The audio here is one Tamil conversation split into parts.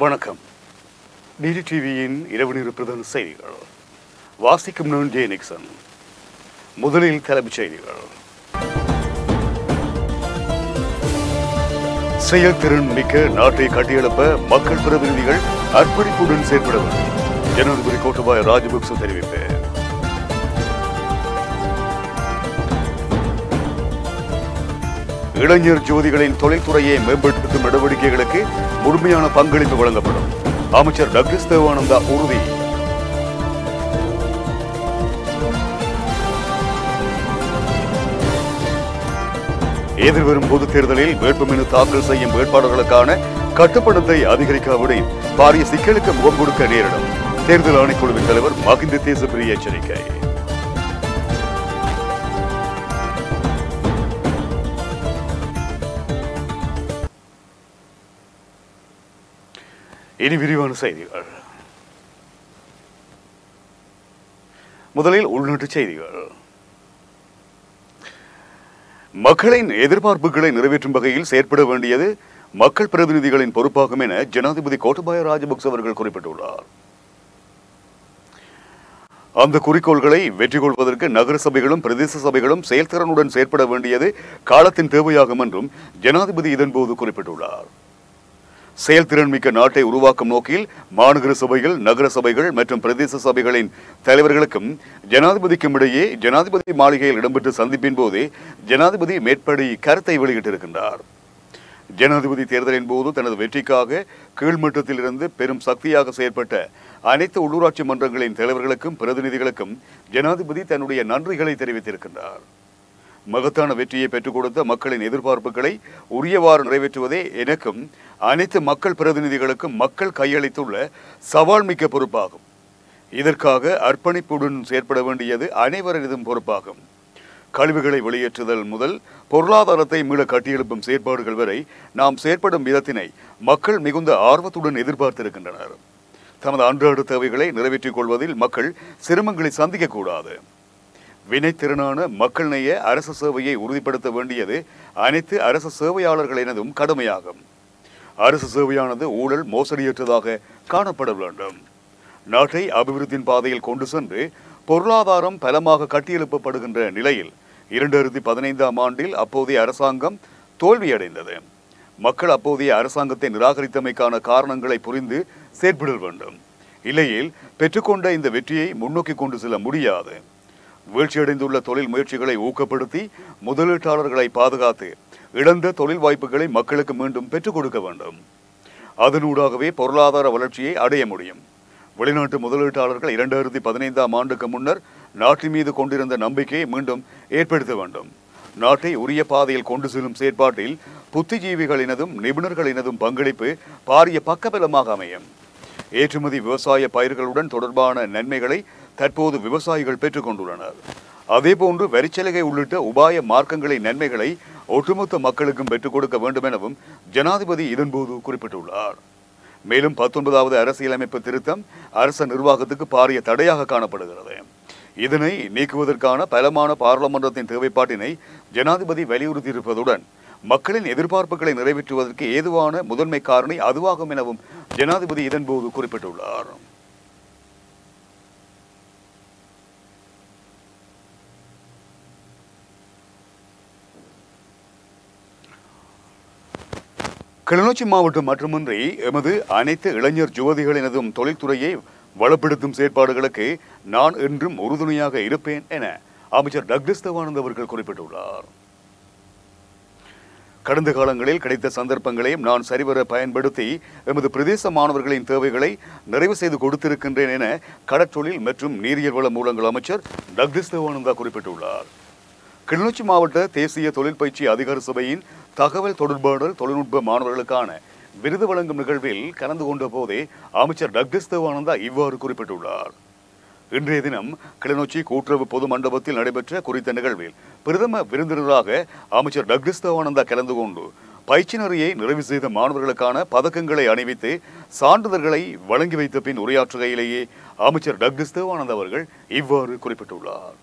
வணக்கம் டிடி டிவியின் இரவு நேர பிரதான செய்திகள் வாசிக்கும் நான் ஜே நிக்சன் முதலில் தலைப்புச் செய்திகள் செயல்திறன் மிக்க நாட்டை கட்டியெழுப்ப மக்கள் பிரதிநிதிகள் அர்ப்பணிப்புடன் செயற்பட வேண்டும் ஜனாதிபதி கோட்டபாய ராஜபக்ச தெரிவிப்பு இளைஞர் ஜோதிகளின் தொழில்துறையை மேம்படுத்தும் நடவடிக்கைகளுக்கு முழுமையான பங்களிப்பு வழங்கப்படும் அமைச்சர் டக்ளஸ் தேவானந்தா உறுதி எதிர்வரும் பொதுத் தேர்தலில் வேட்புமனு தாக்கல் செய்யும் வேட்பாளர்களுக்கான கட்டுப்பணத்தை அதிகரிக்காவிடின் பாரிய சிக்கலுக்கு முகம் கொடுக்க நேரிடும் தேர்தல் ஆணைக்குழுவின் தலைவர் மகிந்த தேசப்பிரிய எச்சரிக்கை இனி விரிவான செய்திகள் முதலில் உள்நாட்டு செய்திகள் மக்களின் எதிர்பார்ப்புகளை நிறைவேற்றும் வகையில் செயற்பட வேண்டியது மக்கள் பிரதிநிதிகளின் பொறுப்பாகும் என ஜனாதிபதி கோட்டபாய ராஜபக்ச அவர்கள் குறிப்பிட்டுள்ளார் அந்த குறிக்கோள்களை வெற்றி கொள்வதற்கு நகர சபைகளும் பிரதேச சபைகளும் செயல்திறனுடன் செயற்பட வேண்டியது காலத்தின் தேவையாகும் என்றும் ஜனாதிபதி இதன்போது குறிப்பிட்டுள்ளார் செயல்திறன் மிக்க நாட்டை உருவாக்கும் நோக்கில் மாநகர சபைகள் நகர சபைகள் மற்றும் பிரதேச சபைகளின் தலைவர்களுக்கும் ஜனாதிபதிக்கும் இடையே ஜனாதிபதி மாளிகையில் இடம்பெற்ற சந்திப்பின் போதே ஜனாதிபதி மேற்படி கருத்தை வெளியிட்டிருக்கின்றார் ஜனாதிபதி தேர்தலின் போது தனது வெற்றிக்காக கீழ்மட்டத்தில் இருந்து பெரும் சக்தியாக செயற்பட்ட அனைத்து உள்ளூராட்சி மன்றங்களின் தலைவர்களுக்கும் பிரதிநிதிகளுக்கும் ஜனாதிபதி தன்னுடைய நன்றிகளை தெரிவித்திருக்கின்றார் மகத்தான வெற்றியை பெற்றுக் கொடுத்த மக்களின் எதிர்பார்ப்புகளை உரியவாறு நிறைவேற்றுவதே எனக்கும் அனைத்து மக்கள் பிரதிநிதிகளுக்கும் மக்கள் கையளித்துள்ள சவால் மிக்க பொறுப்பாகும் இதற்காக அர்ப்பணிப்புடன் செயற்பட வேண்டியது அனைவரதும் பொறுப்பாகும் கழிவுகளை வெளியேற்றுதல் முதல் பொருளாதாரத்தை மீள கட்டியெழுப்பும் செயற்பாடுகள் வரை நாம் செயற்படும் விதத்தினை மக்கள் மிகுந்த ஆர்வத்துடன் எதிர்பார்த்திருக்கின்றனர் தமது அன்றாட தேவைகளை நிறைவேற்றிக் கொள்வதில் மக்கள் சிரமங்களை சந்திக்கக்கூடாது வினைத்திறனான மக்கள் நேய அரசு சேவையை உறுதிப்படுத்த வேண்டியது அனைத்து அரசு சேவையாளர்களினதும் கடமையாகும் அரசு சேவையானது ஊழல் மோசடியற்றதாக காணப்பட வேண்டும் நாட்டை அபிவிருத்தியின் பாதையில் கொண்டு சென்று பொருளாதாரம் பலமாக கட்டியெழுப்பப்படுகின்ற நிலையில் இரண்டாயிரத்தி பதினைந்தாம் ஆண்டில் அப்போதைய அரசாங்கம் தோல்வியடைந்தது மக்கள் அப்போதைய அரசாங்கத்தை நிராகரித்தமைக்கான காரணங்களை புரிந்து செயற்பட வேண்டும் இல்லையில் பெற்றுக்கொண்ட இந்த வெற்றியை முன்னோக்கி கொண்டு செல்ல முடியாது வீழ்ச்சியடைந்துள்ள தொழில் முயற்சிகளை ஊக்கப்படுத்தி முதலீட்டாளர்களை பாதுகாத்து இழந்த தொழில் வாய்ப்புகளை மக்களுக்கு மீண்டும் பெற்றுக் கொடுக்க வேண்டும் அதனூடாகவே பொருளாதார வளர்ச்சியை அடைய முடியும் வெளிநாட்டு முதலீட்டாளர்கள் இரண்டாயிரத்தி பதினைந்தாம் ஆண்டுக்கு முன்னர் நாட்டின் மீது கொண்டிருந்த நம்பிக்கையை மீண்டும் ஏற்படுத்த வேண்டும் நாட்டை உரிய பாதையில் கொண்டு செல்லும் செயற்பாட்டில் புத்திஜீவிகளினதும் நிபுணர்களினதும் பங்களிப்பு பாரிய பக்கபலமாக அமையும் ஏற்றுமதி விவசாய பயிர்களுடன் தொடர்பான நன்மைகளை தற்போது விவசாயிகள் பெற்றுக் கொண்டுள்ளனர் அதேபோன்று வரிச்சலுகை உள்ளிட்ட உபாய மார்க்கங்களின் நன்மைகளை ஒட்டுமொத்த மக்களுக்கும் பெற்றுக் கொடுக்க வேண்டும் எனவும் ஜனாதிபதி இதன்போது குறிப்பிட்டுள்ளார் மேலும் பத்தொன்பதாவது அரசியலமைப்பு திருத்தம் அரச நிர்வாகத்துக்கு பாரிய தடையாக காணப்படுகிறது இதனை நீக்குவதற்கான பலமான பாராளுமன்றத்தின் தேவைப்பாட்டினை ஜனாதிபதி வலியுறுத்தியிருப்பதுடன் மக்களின் எதிர்பார்ப்புகளை நிறைவேற்றுவதற்கு ஏதுவான முதன்மை காரணி அதுவாகும் எனவும் ஜனாதிபதி இதன்போது குறிப்பிட்டுள்ளார் கிளிநொச்சி மாவட்டம் மட்டுமின்றி எமது அனைத்து இளைஞர் யுவதிகளினதும் தொழில்துறையை வளப்படுத்தும் செயற்பாடுகளுக்கு நான் என்றும் உறுதுணையாக இருப்பேன் என அமைச்சர் டக்ளஸ் தேவானந்த் அவர்கள் குறிப்பிட்டுள்ளார் கடந்த காலங்களில் கிடைத்த சந்தர்ப்பங்களையும் நான் சரிவர பயன்படுத்தி எமது பிரதேச மாணவர்களின் தேவைகளை நிறைவு செய்து கொடுத்திருக்கின்றேன் என கடற்றொழில் மற்றும் நீரியல் வள மூலங்கள் அமைச்சர் டக்ளஸ் தேவானந்தா குறிப்பிட்டுள்ளார் கிளிநொச்சி மாவட்ட தேசிய தொழில் பயிற்சி அதிகார சபையின் தகவல் தொடர்பாடல் தொழில்நுட்ப மாணவர்களுக்கான விருது வழங்கும் நிகழ்வில் கலந்து கொண்ட போதே அமைச்சர் டக்ளஸ் தேவானந்தா இவ்வாறு குறிப்பிட்டுள்ளார் இன்றைய தினம் கிளிநொச்சி கூட்டுறவு பொது மண்டபத்தில் நடைபெற்ற குறித்த நிகழ்வில் பிரதம விருந்தினராக அமைச்சர் டக்ளஸ் தேவானந்தா கலந்து கொண்டு பயிற்சி நெறியை நிறைவு செய்த மாணவர்களுக்கான பதக்கங்களை அணிவித்து சான்றிதழ்களை வழங்கி வைத்த பின் உரையாற்றுகையிலேயே அமைச்சர் டக்ளஸ் தேவானந்த் அவர்கள் இவ்வாறு குறிப்பிட்டுள்ளார்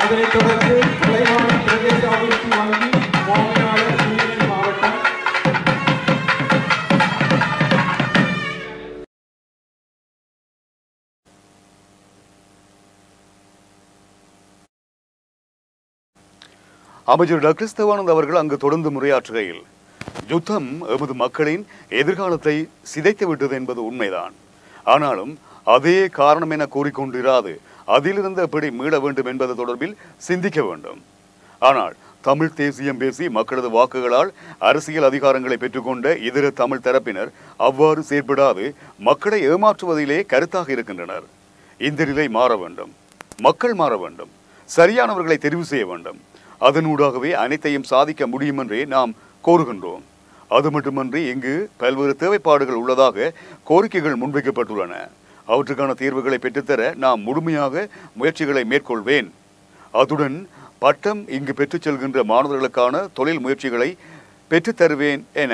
அதனைத் தொடர்ந்து கலைவாணி பிரதேச அபிவிருத்தி வங்கி மாமையாளர் சூரியன் மாவட்டம் அமைச்சர் டாக்டர் தேவானந்த் அவர்கள் அங்கு தொடர்ந்து முறையாற்றுகையில் யுத்தம் எமது மக்களின் எதிர்காலத்தை சிதைத்து விட்டது என்பது உண்மைதான் ஆனாலும் அதே காரணம் என கூறிக்கொண்டிராது அதிலிருந்து எப்படி மீள வேண்டும் என்பது தொடர்பில் சிந்திக்க வேண்டும் ஆனால் தமிழ் தேசியம் பேசி மக்களது வாக்குகளால் அரசியல் அதிகாரங்களை பெற்றுக்கொண்ட இதர தமிழ் தரப்பினர் அவ்வாறு செயற்படாது மக்களை ஏமாற்றுவதிலே கருத்தாக இருக்கின்றனர் இந்த நிலை மாற வேண்டும் மக்கள் மாற வேண்டும் சரியானவர்களை தெரிவு செய்ய வேண்டும் அதனூடாகவே அனைத்தையும் சாதிக்க முடியும் என்றே நாம் கோருகின்றோம் அது மட்டுமன்றி இங்கு பல்வேறு தேவைப்பாடுகள் உள்ளதாக கோரிக்கைகள் முன்வைக்கப்பட்டுள்ளன அவற்றுக்கான தீர்வுகளை பெற்றுத்தர நாம் முழுமையாக முயற்சிகளை மேற்கொள்வேன் அதுடன் பட்டம் இங்கு பெற்றுச் செல்கின்ற மாணவர்களுக்கான தொழில் முயற்சிகளை பெற்றுத் தருவேன் என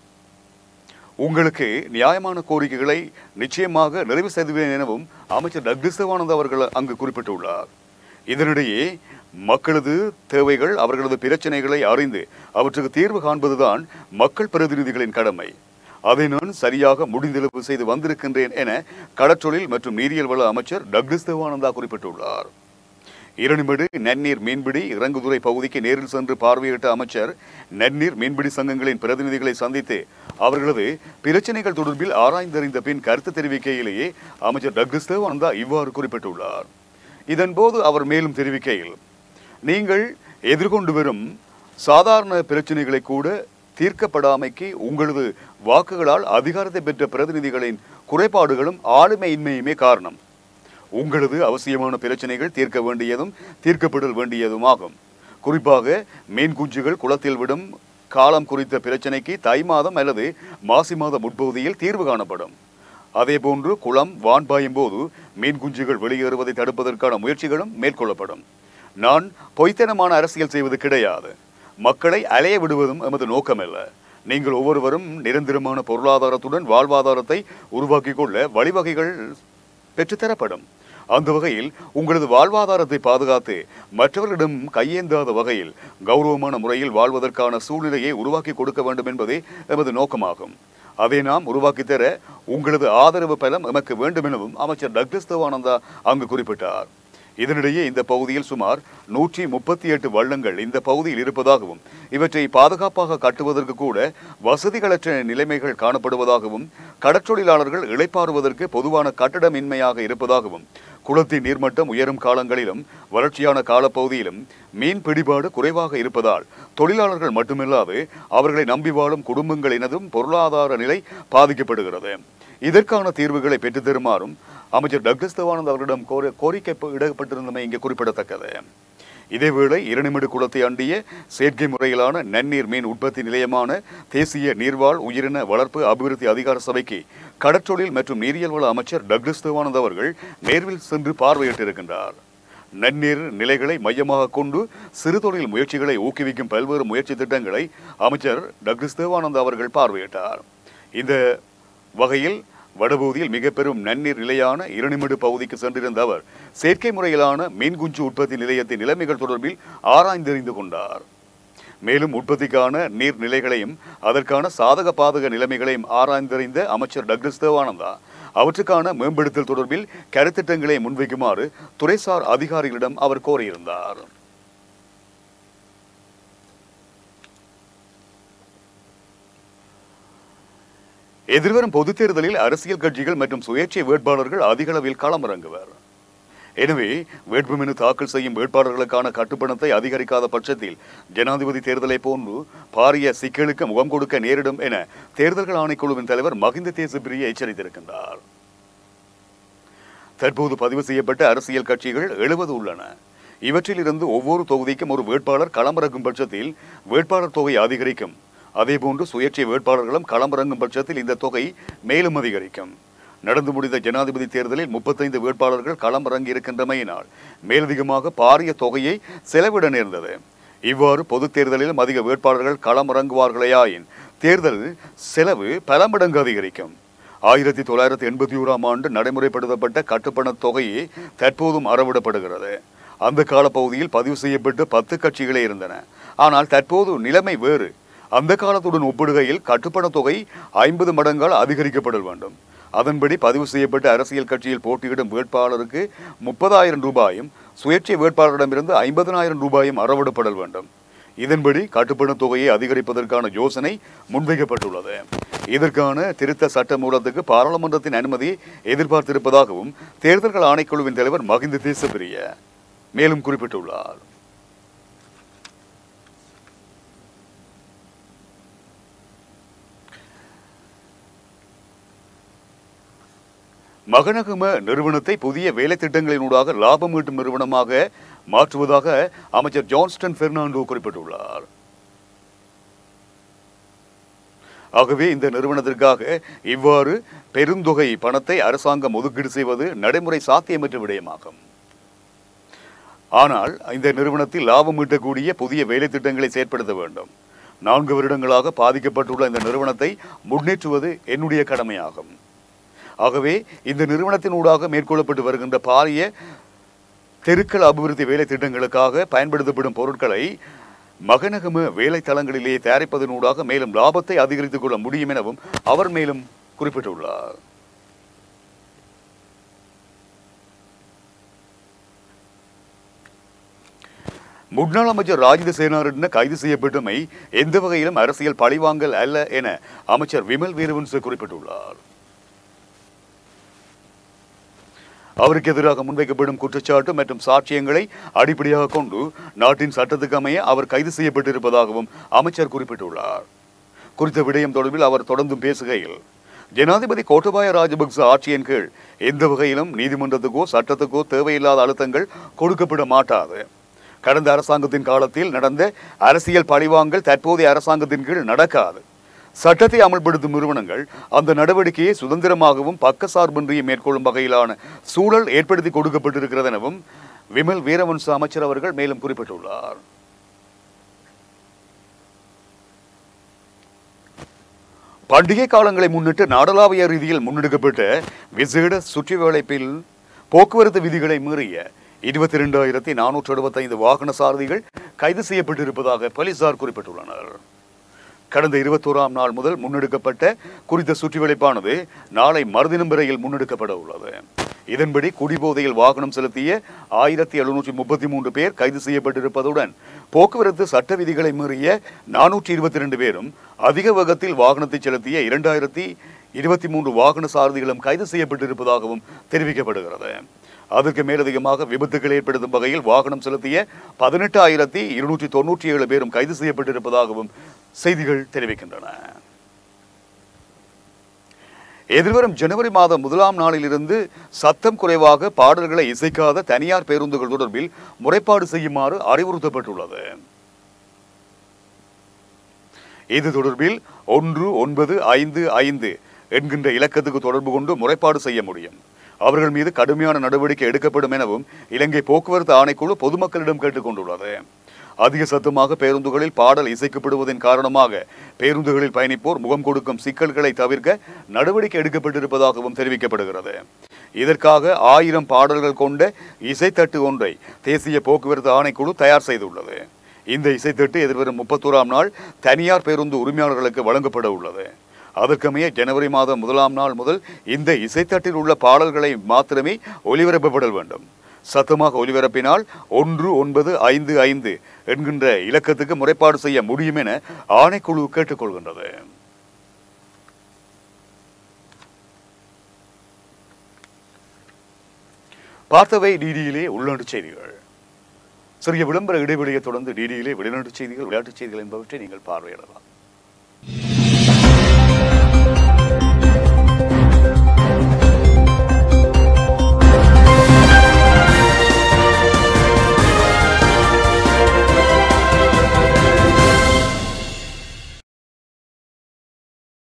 உங்களுக்கு நியாயமான கோரிக்கைகளை நிச்சயமாக நிறைவு செய்துவேன் எனவும் அமைச்சர் டக்ளஸ் தேவானந்த் அவர்கள் அங்கு குறிப்பிட்டுள்ளார் இதனிடையே மக்களது தேவைகள் அவர்களது பிரச்சனைகளை அறிந்து அவற்றுக்கு தீர்வு காண்பதுதான் மக்கள் பிரதிநிதிகளின் கடமை அதை நான் சரியாக முடிந்தளவு செய்து வந்திருக்கின்றேன் என கடற்றொழில் மற்றும் நீரியல் வள அமைச்சர் டக்ளஸ் தேவானந்தா குறிப்பிட்டுள்ளார் இரணிமடு நன்னீர் மீன்பிடி இறங்குதுறை பகுதிக்கு நேரில் சென்று பார்வையிட்ட அமைச்சர் நன்னீர் மீன்பிடி சங்கங்களின் பிரதிநிதிகளை சந்தித்து அவர்களது பிரச்சனைகள் தொடர்பில் ஆராய்ந்தறிந்த பின் கருத்து தெரிவிக்கையிலேயே அமைச்சர் டக்ளஸ் தேவானந்தா இவ்வாறு குறிப்பிட்டுள்ளார் இதன்போது அவர் மேலும் தெரிவிக்கையில் நீங்கள் எதிர்கொண்டு வரும் சாதாரண பிரச்சனைகளை கூட தீர்க்கப்படாமைக்கு உங்களது வாக்குகளால் அதிகாரத்தை பெற்ற பிரதிநிதிகளின் குறைபாடுகளும் ஆளுமையின்மையுமே காரணம் உங்களது அவசியமான பிரச்சனைகள் தீர்க்க வேண்டியதும் தீர்க்கப்படல் வேண்டியதுமாகும் குறிப்பாக மீன் குஞ்சுகள் குளத்தில் விடும் காலம் குறித்த பிரச்சனைக்கு தை மாதம் அல்லது மாசி மாதம் முற்பகுதியில் தீர்வு காணப்படும் அதேபோன்று குளம் வான் பாயும் போது மீன் குஞ்சுகள் வெளியேறுவதை தடுப்பதற்கான முயற்சிகளும் மேற்கொள்ளப்படும் நான் பொய்த்தனமான அரசியல் செய்வது கிடையாது மக்களை அலைய விடுவதும் எமது நோக்கமல்ல நீங்கள் ஒவ்வொருவரும் நிரந்தரமான பொருளாதாரத்துடன் வாழ்வாதாரத்தை உருவாக்கிக் கொள்ள வழிவகைகள் பெற்றுத்தரப்படும் அந்த வகையில் உங்களது வாழ்வாதாரத்தை பாதுகாத்து மற்றவர்களிடம் கையேந்தாத வகையில் கௌரவமான முறையில் வாழ்வதற்கான சூழ்நிலையை உருவாக்கி கொடுக்க வேண்டும் என்பதே எமது நோக்கமாகும் அதை நாம் உருவாக்கித் தர உங்களது ஆதரவு பலம் எமக்கு வேண்டும் எனவும் அமைச்சர் டக்ளஸ் தேவானந்தா அங்கு குறிப்பிட்டார் இதனிடையே இந்த பகுதியில் சுமார் நூற்றி முப்பத்தி எட்டு வள்ளங்கள் இந்த பகுதியில் இருப்பதாகவும் இவற்றை பாதுகாப்பாக கட்டுவதற்கு கூட வசதிகளற்ற நிலைமைகள் காணப்படுவதாகவும் கடற்றொழிலாளர்கள் இளைப்பாறுவதற்கு பொதுவான கட்டடமின்மையாக இருப்பதாகவும் குளத்தின் நீர்மட்டம் உயரும் காலங்களிலும் வறட்சியான காலப்பகுதியிலும் மீன் பிடிபாடு குறைவாக இருப்பதால் தொழிலாளர்கள் மட்டுமில்லாது அவர்களை நம்பி வாழும் குடும்பங்களினதும் பொருளாதார நிலை பாதிக்கப்படுகிறது இதற்கான தீர்வுகளை பெற்றுத் தருமாறும் அமைச்சர் டக்ளஸ் தேவானந்த் அவர்களிடம் கோரி- கோரிக்கை ப- இடப்பட்டிருந்தமை இங்கே குறிப்பிடத்தக்கது இதேவேளை இரணிமடு குளத்தை அண்டிய செயற்கை முறையிலான நன்னீர் மீன் உற்பத்தி நிலையமான தேசிய நீர்வாழ் உயிரின வளர்ப்பு அபிவிருத்தி அதிகார சபைக்கு கடற்றொழில் மற்றும் நீரியல் வள அமைச்சர் டக்ளஸ் தேவானந்த் அவர்கள் நேர்வில் சென்று பார்வையிட்டிருக்கின்றார் நன்னீர் நிலைகளை மையமாக கொண்டு சிறு தொழில் முயற்சிகளை ஊக்குவிக்கும் பல்வேறு முயற்சி திட்டங்களை அமைச்சர் டக்ளஸ் தேவானந்த் அவர்கள் பார்வையிட்டார் இந்த வகையில் வடபகுதியில் மிக பெரும் நன்னீர் நிலையான இரணிமடு பகுதிக்கு சென்றிருந்த அவர் செயற்கை முறையிலான மீன்குஞ்சு உற்பத்தி நிலையத்தின் நிலைமைகள் தொடர்பில் ஆராய்ந்தறிந்து கொண்டார் மேலும் உற்பத்திக்கான நீர் நிலைகளையும் அதற்கான சாதக பாதக நிலைமைகளையும் ஆராய்ந்தறிந்த அமைச்சர் டக்ளஸ் தேவானந்தா அவற்றுக்கான மேம்படுத்தல் தொடர்பில் கருத்திட்டங்களை முன்வைக்குமாறு துறைசார் அதிகாரிகளிடம் அவர் கோரியிருந்தார் எதிர்வரும் பொதுத் தேர்தலில் அரசியல் கட்சிகள் மற்றும் சுயேட்சை வேட்பாளர்கள் அதிக அளவில் களமிறங்குவர் எனவே வேட்புமனு தாக்கல் செய்யும் வேட்பாளர்களுக்கான கட்டுப்பணத்தை அதிகரிக்காத பட்சத்தில் ஜனாதிபதி தேர்தலை போன்று பாரிய சிக்கலுக்கு முகம் கொடுக்க நேரிடும் என தேர்தல்கள் ஆணைக்குழுவின் தலைவர் மகிந்த தேசப்பிரிய எச்சரித்திருக்கின்றார் தற்போது பதிவு செய்யப்பட்ட அரசியல் கட்சிகள் எழுபது உள்ளன இவற்றிலிருந்து ஒவ்வொரு தொகுதிக்கும் ஒரு வேட்பாளர் களமிறங்கும் பட்சத்தில் வேட்பாளர் தொகை அதிகரிக்கும் அதேபோன்று சுயேட்சை வேட்பாளர்களும் களமிறங்கும் பட்சத்தில் இந்த தொகை மேலும் அதிகரிக்கும் நடந்து முடிந்த ஜனாதிபதி தேர்தலில் முப்பத்தைந்து வேட்பாளர்கள் களமிறங்கி இருக்கின்றமையினால் மேலதிகமாக பாரிய தொகையை செலவிட நேர்ந்தது இவ்வாறு பொதுத் தேர்தலிலும் அதிக வேட்பாளர்கள் களமிறங்குவார்களேயாயின் தேர்தல் செலவு பல மடங்கு அதிகரிக்கும் ஆயிரத்தி தொள்ளாயிரத்தி எண்பத்தி ஓராம் ஆண்டு நடைமுறைப்படுத்தப்பட்ட கட்டுப்பணத் தொகையே தற்போதும் அறவிடப்படுகிறது அந்த காலப்பகுதியில் பதிவு செய்யப்பட்டு பத்து கட்சிகளே இருந்தன ஆனால் தற்போது நிலைமை வேறு அந்த காலத்துடன் ஒப்பிடுகையில் கட்டுப்பணத் தொகை ஐம்பது மடங்கால் அதிகரிக்கப்பட வேண்டும் அதன்படி பதிவு செய்யப்பட்ட அரசியல் கட்சியில் போட்டியிடும் வேட்பாளருக்கு முப்பதாயிரம் ரூபாயும் சுயேட்சை வேட்பாளரிடமிருந்து ஐம்பதனாயிரம் ரூபாயும் அறவிடப்பட வேண்டும் இதன்படி கட்டுப்பணத் தொகையை அதிகரிப்பதற்கான யோசனை முன்வைக்கப்பட்டுள்ளது இதற்கான திருத்த சட்ட மூலத்துக்கு பாராளுமன்றத்தின் அனுமதி எதிர்பார்த்திருப்பதாகவும் தேர்தல்கள் ஆணைக்குழுவின் தலைவர் மகிந்த தேசப்பிரிய மேலும் குறிப்பிட்டுள்ளார் மகனகும நிறுவனத்தை புதிய வேலை திட்டங்களினூடாக லாபம் ஈட்டும் நிறுவனமாக மாற்றுவதாக அமைச்சர் ஜான்ஸ்டன் பெர்னாண்டோ குறிப்பிட்டுள்ளார் ஆகவே இந்த நிறுவனத்திற்காக இவ்வாறு பெருந்தொகை பணத்தை அரசாங்கம் ஒதுக்கீடு செய்வது நடைமுறை சாத்தியமற்ற விடயமாகும் ஆனால் இந்த நிறுவனத்தில் லாபம் ஈட்டக்கூடிய புதிய வேலை திட்டங்களை செயற்படுத்த வேண்டும் நான்கு வருடங்களாக பாதிக்கப்பட்டுள்ள இந்த நிறுவனத்தை முன்னேற்றுவது என்னுடைய கடமையாகும் ஆகவே இந்த நிறுவனத்தினூடாக மேற்கொள்ளப்பட்டு வருகின்ற பாரிய தெருக்கள் அபிவிருத்தி வேலை திட்டங்களுக்காக பயன்படுத்தப்படும் பொருட்களை மகனகம வேலை தளங்களிலே தயாரிப்பதனூடாக மேலும் லாபத்தை அதிகரித்துக் கொள்ள முடியும் எனவும் அவர் மேலும் குறிப்பிட்டுள்ளார் முன்னாள் அமைச்சர் ராஜித சேனாரட்ன கைது செய்யப்பட்டமை எந்த வகையிலும் அரசியல் பழிவாங்கல் அல்ல என அமைச்சர் விமல் வீரவன்ச குறிப்பிட்டுள்ளார் அவருக்கு எதிராக முன்வைக்கப்படும் குற்றச்சாட்டு மற்றும் சாட்சியங்களை அடிப்படையாக கொண்டு நாட்டின் சட்டத்துக்கு அமைய அவர் கைது செய்யப்பட்டிருப்பதாகவும் அமைச்சர் குறிப்பிட்டுள்ளார் குறித்த விடயம் தொடர்பில் அவர் தொடர்ந்தும் பேசுகையில் ஜனாதிபதி கோட்டபாய ராஜபக்ச ஆட்சியின் கீழ் எந்த வகையிலும் நீதிமன்றத்துக்கோ சட்டத்துக்கோ தேவையில்லாத அழுத்தங்கள் கொடுக்கப்பட மாட்டாது கடந்த அரசாங்கத்தின் காலத்தில் நடந்த அரசியல் பழிவாங்கல் தற்போதைய அரசாங்கத்தின் கீழ் நடக்காது சட்டத்தை அமல்படுத்தும் நிறுவனங்கள் அந்த நடவடிக்கையை சுதந்திரமாகவும் பக்கசார்பின்றியும் மேற்கொள்ளும் வகையிலான சூழல் ஏற்படுத்தி கொடுக்கப்பட்டிருக்கிறது எனவும் விமல் வீரவன்ச அமைச்சர் அவர்கள் மேலும் குறிப்பிட்டுள்ளார் பண்டிகை காலங்களை முன்னிட்டு நாடளாவிய ரீதியில் முன்னெடுக்கப்பட்ட விசேட சுற்றி வளைப்பில் போக்குவரத்து விதிகளை மீறிய இருபத்தி இரண்டாயிரத்தி நானூற்று அறுபத்தைந்து வாகன சாரதிகள் கைது செய்யப்பட்டிருப்பதாக போலீசார் குறிப்பிட்டுள்ளனர் கடந்த இருபத்தோராம் நாள் முதல் முன்னெடுக்கப்பட்ட குறித்த சுற்றிவளைப்பானது நாளை மறுதினம் வரையில் முன்னெடுக்கப்பட உள்ளது இதன்படி குடிபோதையில் வாகனம் செலுத்திய ஆயிரத்தி எழுநூற்றி முப்பத்தி மூன்று பேர் கைது செய்யப்பட்டிருப்பதுடன் போக்குவரத்து சட்ட விதிகளை மீறிய நானூற்றி இருபத்தி ரெண்டு பேரும் அதிக வேகத்தில் வாகனத்தை செலுத்திய இரண்டாயிரத்தி இருபத்தி மூன்று வாகன சாரதிகளும் கைது செய்யப்பட்டிருப்பதாகவும் தெரிவிக்கப்படுகிறது அதற்கு மேலதிகமாக விபத்துகள் ஏற்படுத்தும் வகையில் வாகனம் செலுத்திய பதினெட்டு ஆயிரத்தி இருநூற்றி தொன்னூற்றி ஏழு பேரும் கைது செய்யப்பட்டிருப்பதாகவும் செய்திகள் தெரிவிக்கின்றன எதிர்வரும் ஜனவரி மாதம் முதலாம் நாளிலிருந்து சத்தம் குறைவாக பாடல்களை இசைக்காத தனியார் பேருந்துகள் தொடர்பில் முறைப்பாடு செய்யுமாறு அறிவுறுத்தப்பட்டுள்ளது இது தொடர்பில் ஒன்று ஒன்பது ஐந்து ஐந்து என்கின்ற இலக்கத்துக்கு தொடர்பு கொண்டு முறைப்பாடு செய்ய முடியும் அவர்கள் மீது கடுமையான நடவடிக்கை எடுக்கப்படும் எனவும் இலங்கை போக்குவரத்து ஆணைக்குழு பொதுமக்களிடம் கேட்டுக்கொண்டுள்ளது அதிக சத்தமாக பேருந்துகளில் பாடல் இசைக்கப்படுவதன் காரணமாக பேருந்துகளில் பயணிப்போர் முகம் கொடுக்கும் சிக்கல்களை தவிர்க்க நடவடிக்கை எடுக்கப்பட்டிருப்பதாகவும் தெரிவிக்கப்படுகிறது இதற்காக ஆயிரம் பாடல்கள் கொண்ட இசைத்தட்டு ஒன்றை தேசிய போக்குவரத்து ஆணைக்குழு தயார் செய்துள்ளது இந்த இசைத்தட்டு எதிர்வரும் முப்பத்தோராம் நாள் தனியார் பேருந்து உரிமையாளர்களுக்கு வழங்கப்பட உள்ளது அதற்கமைய ஜனவரி மாதம் முதலாம் நாள் முதல் இந்த இசைத்தட்டில் உள்ள பாடல்களை மாத்திரமே ஒலிபரப்பப்பட வேண்டும் சத்தமாக ஒலிபரப்பினால் ஒன்று ஒன்பது ஐந்து ஐந்து என்கின்ற இலக்கத்துக்கு முறைப்பாடு செய்ய முடியும் என ஆணைக்குழு கேட்டுக்கொள்கின்றது பார்த்தவை டிடியிலே உள்நாட்டு செய்திகள் சிறிய விளம்பர இடைவெளியை தொடர்ந்து டிடியிலே வெளிநாட்டு செய்திகள் விளையாட்டுச் செய்திகள் என்பவற்றை நீங்கள் பார்வையிடலாம்